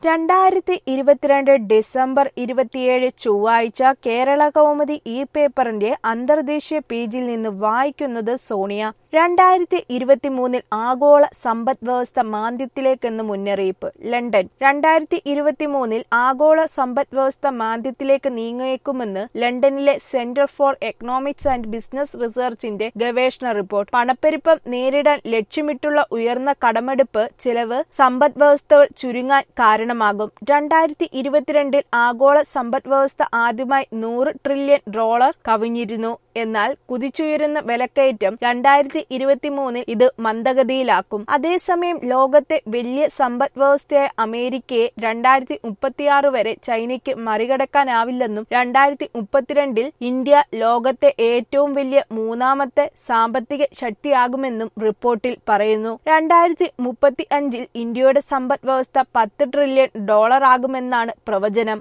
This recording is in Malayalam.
രണ്ടായിരത്തി ഇരുപത്തിരണ്ട് ഡിസംബർ ഇരുപത്തിയേഴ് ചൊവ്വാഴ്ച കേരള കൗമുദി ഈ പേപ്പറിന്റെ അന്തർദേശീയ പേജിൽ നിന്ന് വായിക്കുന്നത് സോണിയ രണ്ടായിരത്തി ഇരുപത്തിമൂന്നിൽ ആഗോള സമ്പദ് വ്യവസ്ഥ മാന്ദ്യത്തിലേക്കെന്ന് മുന്നറിയിപ്പ് ലണ്ടൻ രണ്ടായിരത്തി ഇരുപത്തിമൂന്നിൽ ആഗോള സമ്പദ് വ്യവസ്ഥ മാന്ദ്യത്തിലേക്ക് നീങ്ങിയേക്കുമെന്ന് ലണ്ടനിലെ centre for economics and business റിസർച്ചിന്റെ ഗവേഷണ റിപ്പോർട്ട് പണപ്പെരുപ്പം നേരിടാൻ ലക്ഷ്യമിട്ടുള്ള ഉയർന്ന കടമെടുപ്പ് ചിലവ് സമ്പദ് വ്യവസ്ഥകൾ ചുരുങ്ങാൻ കാരണമാകും രണ്ടായിരത്തി ഇരുപത്തിരണ്ടിൽ ആഗോള സമ്പദ് വ്യവസ്ഥ ആദ്യമായി നൂറ് ട്രില്യൺ ഡോളർ കവിഞ്ഞിരുന്നു എന്നാൽ കുതിച്ചുയരുന്ന വിലക്കയറ്റം രണ്ടായിരത്തി ഇരുപത്തിമൂന്നിൽ ഇത് മന്ദഗതിയിലാക്കും അതേസമയം ലോകത്തെ വലിയ സമ്പദ് വ്യവസ്ഥയായ അമേരിക്കയെ രണ്ടായിരത്തി മുപ്പത്തിയാറ് വരെ ചൈനയ്ക്ക് മറികടക്കാനാവില്ലെന്നും രണ്ടായിരത്തി മുപ്പത്തിരണ്ടിൽ ഇന്ത്യ ലോകത്തെ ഏറ്റവും വലിയ മൂന്നാമത്തെ സാമ്പത്തിക ശക്തിയാകുമെന്നും റിപ്പോർട്ടിൽ പറയുന്നു രണ്ടായിരത്തി മുപ്പത്തി അഞ്ചിൽ ഇന്ത്യയുടെ സമ്പദ് വ്യവസ്ഥ പത്ത് ട്രില്യൺ ഡോളർ ആകുമെന്നാണ് പ്രവചനം